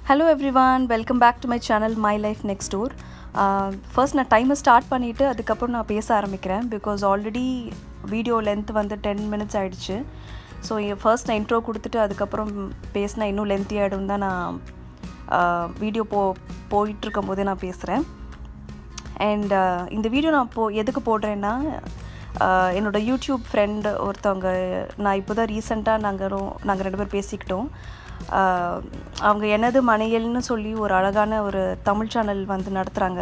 hello everyone welcome back to my channel my life next door first நான் டைமை start பண்ணிவிட்டு அதுக்கப்புறம் நான் பேச ஆரம்பிக்கிறேன் பிகாஸ் ஆல்ரெடி வீடியோ லென்த் வந்து டென் மினிட்ஸ் ஆகிடுச்சு ஸோ ஃபர்ஸ்ட் நான் இன்ட்ரோ கொடுத்துட்டு அதுக்கப்புறம் பேசினா இன்னும் லென்த்தி ஆகிடும் தான் நான் வீடியோ போ போயிட்டுருக்கும் போதே நான் பேசுகிறேன் அண்ட் இந்த வீடியோ நான் போ எதுக்கு போடுறேன்னா என்னோடய யூடியூப் ஃப்ரெண்டு ஒருத்தவங்க நான் இப்போ தான் ரீசெண்டாக நாங்கள் நாங்கள் ரெண்டு பேர் பேசிக்கிட்டோம் அவங்க எனது மனையல்னு சொல்லி ஒரு அழகான ஒரு தமிழ் சேனல் வந்து நடத்துகிறாங்க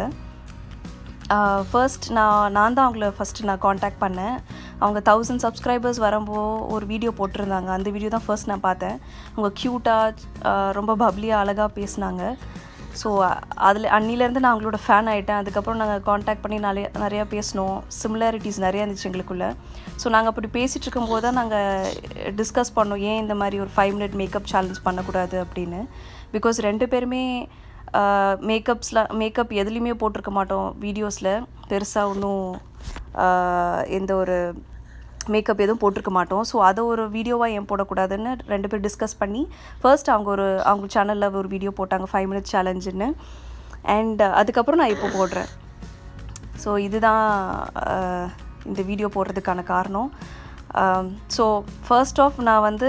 ஃபர்ஸ்ட் நான் நான் தான் அவங்கள ஃபஸ்ட்டு நான் காண்டாக்ட் பண்ணேன் அவங்க தௌசண்ட் சப்ஸ்கிரைபர்ஸ் வரும்போது ஒரு வீடியோ போட்டிருந்தாங்க அந்த வீடியோ தான் ஃபர்ஸ்ட் நான் பார்த்தேன் அவங்க க்யூட்டாக ரொம்ப பப்ளியாக அழகாக பேசினாங்க ஸோ அதில் அன்னிலேருந்து நான் அவங்களோட ஃபேன் ஆகிட்டேன் அதுக்கப்புறம் நாங்கள் காண்டாக்ட் பண்ணி நிறைய நிறையா பேசினோம் சிமிலாரிட்டிஸ் நிறையா இருந்துச்சு எங்களுக்குள்ளே ஸோ நாங்கள் அப்படி பேசிகிட்டு இருக்கும்போது தான் நாங்கள் டிஸ்கஸ் பண்ணோம் ஏன் இந்த மாதிரி ஒரு ஃபைவ் மினிட் மேக்கப் சேலஞ்ச் பண்ணக்கூடாது அப்படின்னு பிகாஸ் ரெண்டு பேருமே மேக்கப்ஸில் மேக்கப் எதுலேயுமே போட்டிருக்க மாட்டோம் வீடியோஸில் பெருசாக ஒன்றும் எந்த ஒரு மேக்கப் எதுவும் போட்டிருக்க மாட்டோம் ஸோ அதை ஒரு வீடியோவாக ஏன் போடக்கூடாதுன்னு ரெண்டு பேர் டிஸ்கஸ் பண்ணி ஃபர்ஸ்ட் அவங்க ஒரு அவங்க சேனலில் ஒரு வீடியோ போட்டாங்க ஃபைவ் மினிட்ஸ் சேலஞ்சுன்னு அண்ட் அதுக்கப்புறம் நான் இப்போ போடுறேன் ஸோ இதுதான் இந்த வீடியோ போடுறதுக்கான காரணம் ஸோ ஃபர்ஸ்ட் ஆஃப் நான் வந்து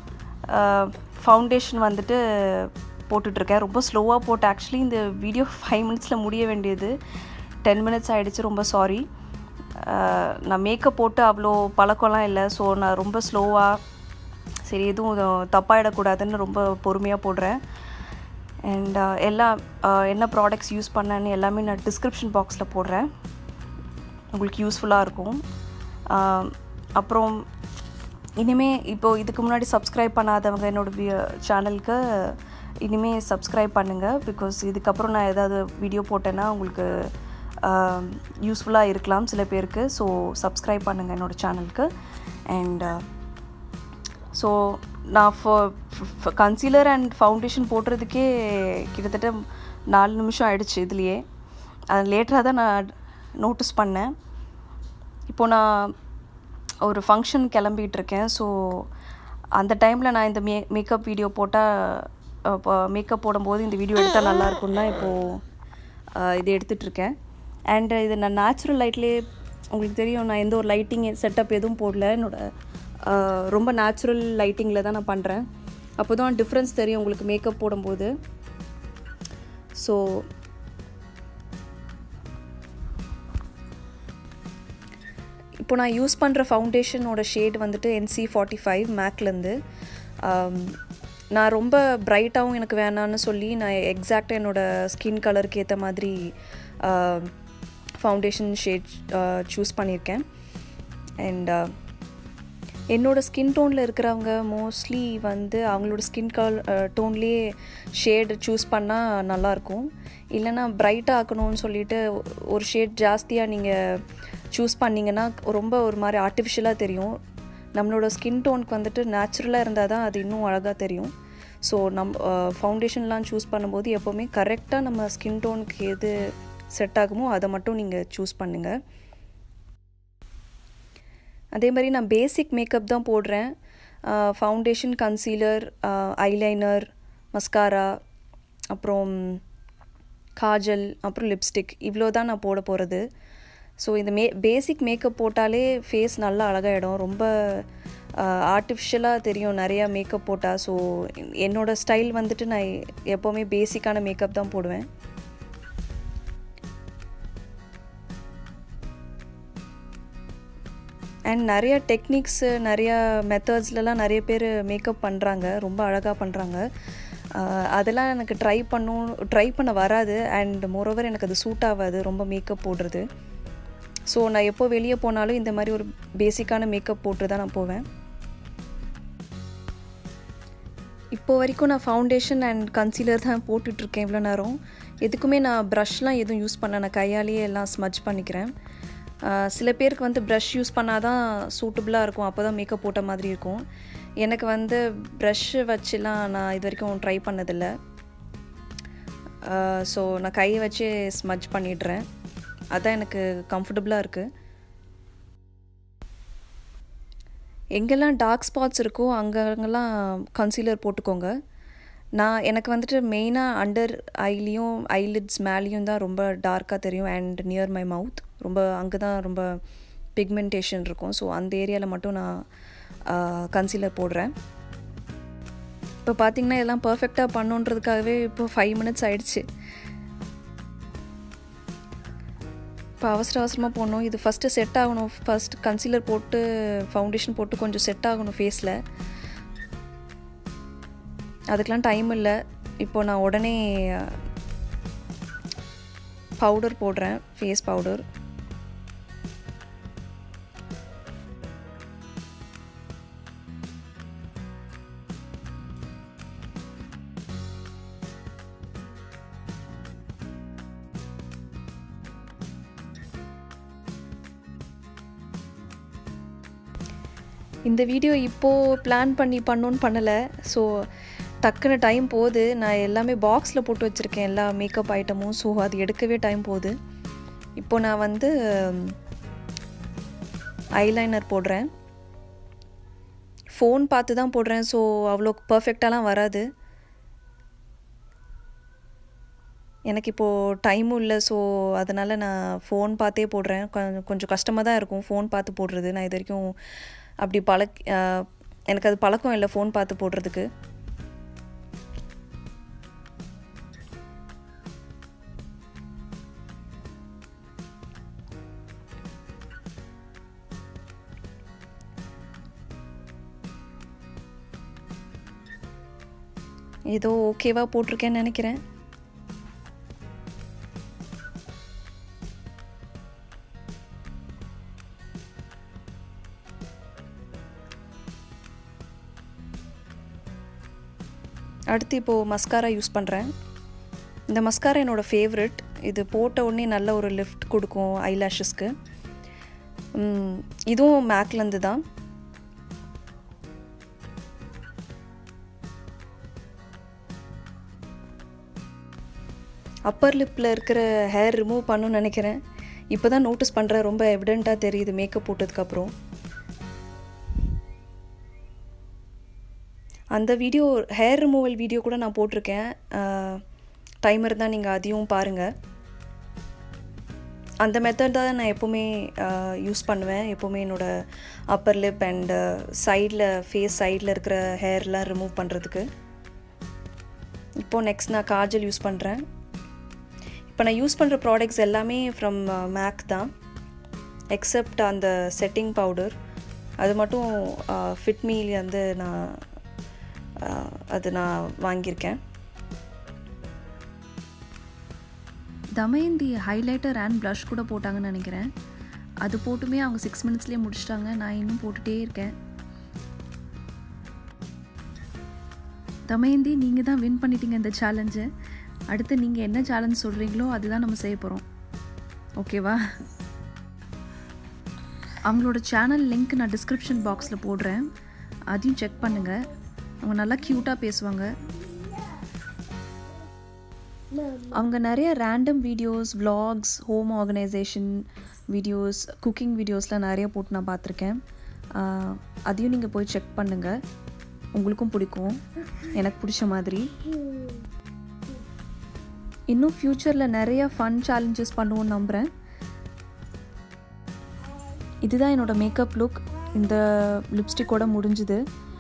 ஃபவுண்டேஷன் வந்துட்டு போட்டுட்ருக்கேன் ரொம்ப ஸ்லோவாக போட்டு ஆக்சுவலி இந்த வீடியோ ஃபைவ் மினிட்ஸில் முடிய வேண்டியது டென் மினிட்ஸ் ஆகிடுச்சு ரொம்ப சாரி நான் மேக்கப் போட்டு அவ்வளோ பழக்கம்லாம் இல்லை ஸோ நான் ரொம்ப ஸ்லோவாக சரி எதுவும் தப்பாயிடக்கூடாதுன்னு ரொம்ப பொறுமையாக போடுறேன் அண்ட் எல்லாம் என்ன ப்ராடக்ட்ஸ் யூஸ் பண்ணேன்னு எல்லாமே நான் டிஸ்கிரிப்ஷன் பாக்ஸில் போடுறேன் உங்களுக்கு யூஸ்ஃபுல்லாக இருக்கும் அப்புறம் இனிமேல் இப்போது இதுக்கு முன்னாடி சப்ஸ்கிரைப் பண்ணாதவங்க என்னோடய சேனலுக்கு இனிமேல் சப்ஸ்கிரைப் பண்ணுங்கள் பிகாஸ் இதுக்கப்புறம் நான் ஏதாவது வீடியோ போட்டேன்னா உங்களுக்கு யூஸ்ஃபுல்லாக இருக்கலாம் சில பேருக்கு ஸோ சப்ஸ்கிரைப் பண்ணுங்கள் என்னோடய சேனலுக்கு அண்ட் ஸோ நான் கன்சீலர் அண்ட் ஃபவுண்டேஷன் போடுறதுக்கே கிட்டத்தட்ட நாலு நிமிஷம் ஆயிடுச்சு இதுலேயே அது லேட்டராக தான் நான் நோட்டீஸ் பண்ணேன் இப்போ நான் ஒரு ஃபங்க்ஷன் கிளம்பிகிட்ருக்கேன் ஸோ அந்த டைமில் நான் இந்த மே மேக்கப் வீடியோ போட்டால் மேக்கப் போடும்போது இந்த வீடியோ எடுத்தால் நல்லாயிருக்கும் தான் இப்போது இது எடுத்துகிட்ருக்கேன் அண்டு இது நான் நேச்சுரல் லைட்லேயே உங்களுக்கு தெரியும் நான் எந்த ஒரு லைட்டிங் செட்டப் எதுவும் போடல என்னோடய ரொம்ப நேச்சுரல் லைட்டிங்கில் தான் நான் பண்ணுறேன் அப்போ தான் டிஃப்ரென்ஸ் தெரியும் உங்களுக்கு மேக்கப் போடும்போது ஸோ இப்போ நான் யூஸ் பண்ணுற ஃபவுண்டேஷனோட ஷேட் வந்துட்டு என்சி ஃபார்ட்டி ஃபைவ் மேக்லேருந்து நான் ரொம்ப ப்ரைட்டாகவும் எனக்கு வேணான்னு சொல்லி நான் எக்ஸாக்டாக என்னோடய ஸ்கின் கலருக்கு ஏற்ற மாதிரி ஃபவுண்டேஷன் ஷேட் சூஸ் பண்ணியிருக்கேன் அண்ட் என்னோடய ஸ்கின் டோனில் இருக்கிறவங்க மோஸ்ட்லி வந்து அவங்களோட ஸ்கின் கல் டோன்லேயே ஷேடு சூஸ் பண்ணால் நல்லாயிருக்கும் இல்லைனா ப்ரைட்டாக ஆக்கணும்னு சொல்லிட்டு ஒரு ஷேட் ஜாஸ்தியாக நீங்கள் சூஸ் பண்ணிங்கன்னா ரொம்ப ஒரு மாதிரி ஆர்டிஃபிஷியலாக தெரியும் நம்மளோட ஸ்கின் டோனுக்கு வந்துட்டு நேச்சுரலாக இருந்தால் தான் அது இன்னும் அழகாக தெரியும் ஸோ நம் ஃபவுண்டேஷன்லாம் சூஸ் பண்ணும்போது எப்போவுமே கரெக்டாக நம்ம ஸ்கின் டோனுக்கு எது செட் ஆகுமோ அதை மட்டும் நீங்கள் சூஸ் பண்ணுங்கள் அதே மாதிரி நான் பேசிக் மேக்கப் தான் போடுறேன் ஃபவுண்டேஷன் கன்சீலர் ஐலைனர் மஸ்காரா அப்புறம் காஜல் அப்புறம் லிப்ஸ்டிக் இவ்வளோ தான் நான் போட போகிறது ஸோ இந்த மே பேசிக் மேக்கப் போட்டாலே ஃபேஸ் நல்லா அழகாயிடும் ரொம்ப ஆர்டிஃபிஷியலாக தெரியும் நிறையா மேக்கப் போட்டால் ஸோ என்னோடய ஸ்டைல் வந்துட்டு நான் எப்போவுமே பேசிக்கான மேக்கப் தான் போடுவேன் அண்ட் நிறைய டெக்னிக்ஸு நிறையா மெத்தட்ஸ்லலாம் நிறைய பேர் மேக்கப் பண்ணுறாங்க ரொம்ப அழகாக பண்ணுறாங்க அதெல்லாம் எனக்கு ட்ரை பண்ணும் ட்ரை பண்ண வராது அண்ட் மோரோவர் எனக்கு அது சூட் ஆகாது ரொம்ப மேக்கப் போடுறது ஸோ நான் எப்போ வெளியே போனாலும் இந்த மாதிரி ஒரு பேசிக்கான மேக்கப் போட்டு தான் நான் போவேன் இப்போ வரைக்கும் நான் ஃபவுண்டேஷன் அண்ட் கன்சீலர் தான் போட்டுட்ருக்கேன் இவ்வளோ நேரம் எதுக்குமே நான் ப்ரஷ்லாம் எதுவும் யூஸ் பண்ண நான் கையாலேயே எல்லாம் ஸ்மஜ் பண்ணிக்கிறேன் சில பேருக்கு வந்து ப்ரஷ் யூஸ் பண்ணால் தான் சூட்டபுளாக இருக்கும் அப்போ தான் மேக்கப் போட்ட மாதிரி இருக்கும் எனக்கு வந்து ப்ரஷ்ஷு வச்சுலாம் நான் இது வரைக்கும் ட்ரை பண்ணதில்லை ஸோ நான் கையை வச்சு ஸ்மஜ் பண்ணிடுறேன் அதான் எனக்கு கம்ஃபர்டபுளாக இருக்குது எங்கெல்லாம் டார்க் ஸ்பாட்ஸ் இருக்கோ அங்கங்கெல்லாம் கன்சீலர் போட்டுக்கோங்க நான் எனக்கு வந்துட்டு மெயினாக அண்டர் ஐலேயும் ஐலிட்ஸ் மேலேயும் தான் ரொம்ப டார்க்காக தெரியும் அண்ட் நியர் மை மவுத் ரொம்ப அங்கே தான் ரொம்ப பிக்மெண்டேஷன் இருக்கும் ஸோ அந்த ஏரியாவில் மட்டும் நான் கன்சீலர் போடுறேன் இப்போ பார்த்தீங்கன்னா எல்லாம் பர்ஃபெக்டாக பண்ணுன்றதுக்காகவே இப்போ ஃபைவ் மினிட்ஸ் ஆயிடுச்சு இப்போ அவசர அவசரமாக போடணும் இது ஃபஸ்ட்டு செட் ஆகணும் ஃபஸ்ட் கன்சீலர் போட்டு ஃபவுண்டேஷன் போட்டு கொஞ்சம் செட் ஆகணும் ஃபேஸில் அதுக்கெலாம் டைம் இல்லை இப்போ நான் உடனே பவுடர் போடுறேன் ஃபேஸ் பவுடர் இந்த வீடியோ இப்போது பிளான் பண்ணி பண்ணோன்னு பண்ணலை ஸோ டக்குன்னு டைம் போகுது நான் எல்லாமே பாக்ஸில் போட்டு வச்சுருக்கேன் எல்லா மேக்கப் ஐட்டமும் ஸோ அது எடுக்கவே டைம் போகுது இப்போ நான் வந்து ஐலைனர் போடுறேன் ஃபோன் பார்த்து தான் போடுறேன் ஸோ அவ்வளோ பர்ஃபெக்டாலாம் வராது எனக்கு இப்போது டைமும் இல்லை ஸோ அதனால் நான் ஃபோன் பார்த்தே போடுறேன் கொஞ்சம் கஷ்டமாக தான் இருக்கும் ஃபோன் பார்த்து போடுறது நான் இது வரைக்கும் அப்படி பழக் எனக்கு அது பழக்கம் இல்லை ஃபோன் பார்த்து போடுறதுக்கு ஏதோ ஓகேவா போட்டிருக்கேன்னு நினைக்கிறேன் அடுத்து இப்போது மஸ்காரா யூஸ் பண்ணுறேன் இந்த மஸ்காரா என்னோடய ஃபேவரட் இது போட்ட உடனே நல்ல ஒரு லிஃப்ட் கொடுக்கும் ஐலாஷஸ்க்கு இதுவும் மேக்லேருந்து தான் அப்பர் லிப்பில் இருக்கிற ஹேர் ரிமூவ் பண்ணணும்னு நினைக்கிறேன் இப்போ தான் நோட்டீஸ் பண்ணுறேன் ரொம்ப எவிடெண்ட்டாக தெரியுது மேக்கப் போட்டதுக்கப்புறம் அந்த வீடியோ ஹேர் ரிமூவல் வீடியோ கூட நான் போட்டிருக்கேன் டைம் இருந்தால் நீங்கள் அதையும் பாருங்கள் அந்த மெத்தட் தான் நான் எப்போவுமே யூஸ் பண்ணுவேன் எப்போவுமே என்னோடய அப்பர் லிப் அண்டு சைடில் ஃபேஸ் சைடில் இருக்கிற ஹேர்லாம் ரிமூவ் பண்ணுறதுக்கு இப்போது நெக்ஸ்ட் நான் காஜல் யூஸ் பண்ணுறேன் இப்போ நான் யூஸ் பண்ணுற ப்ராடக்ட்ஸ் எல்லாமே ஃப்ரம் மேக் தான் எக்ஸப்ட் அந்த செட்டிங் பவுடர் அது மட்டும் ஃபிட்மீல் வந்து நான் அது நான் வாங்கியிருக்கேன் தமயந்தி ஹைலைட்டர் அண்ட் ப்ளஷ் கூட போட்டாங்கன்னு நினைக்கிறேன் அது போட்டுமே அவங்க சிக்ஸ் மினிட்ஸ்லேயே முடிச்சிட்டாங்க நான் இன்னும் போட்டுகிட்டே இருக்கேன் தமயந்தி நீங்கள் தான் வின் பண்ணிட்டீங்க இந்த சேலஞ்சை அடுத்து நீங்கள் என்ன சேலஞ்ச் சொல்கிறீங்களோ அதுதான் நம்ம செய்ய போகிறோம் ஓகேவா அவங்களோட சேனல் லிங்க் நான் டிஸ்கிரிப்ஷன் பாக்ஸில் போடுறேன் அதையும் செக் பண்ணுங்கள் அவங்க நல்லா க்யூட்டாக பேசுவாங்க அவங்க நிறைய random videos vlogs home organisation videos cooking வீடியோஸ்லாம் நிறைய போட்டு நான் பார்த்துருக்கேன் அதையும் நீங்கள் போய் செக் பண்ணுங்கள் உங்களுக்கும் பிடிக்கும் எனக்கு பிடிச்ச மாதிரி இன்னும் ஃப்யூச்சரில் நிறைய ஃபன் சேலஞ்சஸ் பண்ணுவோன்னு நம்புகிறேன் இதுதான் என்னோடய மேக்கப் லுக் இந்த லிப்ஸ்டிக்கோட முடிஞ்சுது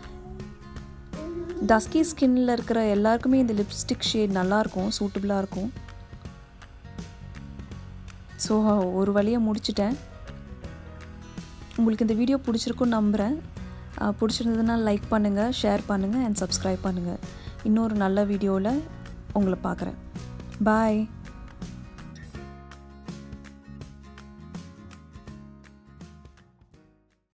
டஸ்கி ஸ்கின்னில் இருக்கிற எல்லாருக்குமே இந்த லிப்ஸ்டிக் ஷேட் நல்லாயிருக்கும் சூட்டபுளாக இருக்கும் ஸோ ஒரு வழியாக முடிச்சிட்டேன் உங்களுக்கு இந்த வீடியோ பிடிச்சிருக்குன்னு நம்புகிறேன் பிடிச்சிருந்ததுன்னா லைக் பண்ணுங்கள் ஷேர் பண்ணுங்கள் அண்ட் சப்ஸ்கிரைப் பண்ணுங்கள் இன்னொரு நல்ல வீடியோவில் உங்களை பார்க்குறேன் பாய்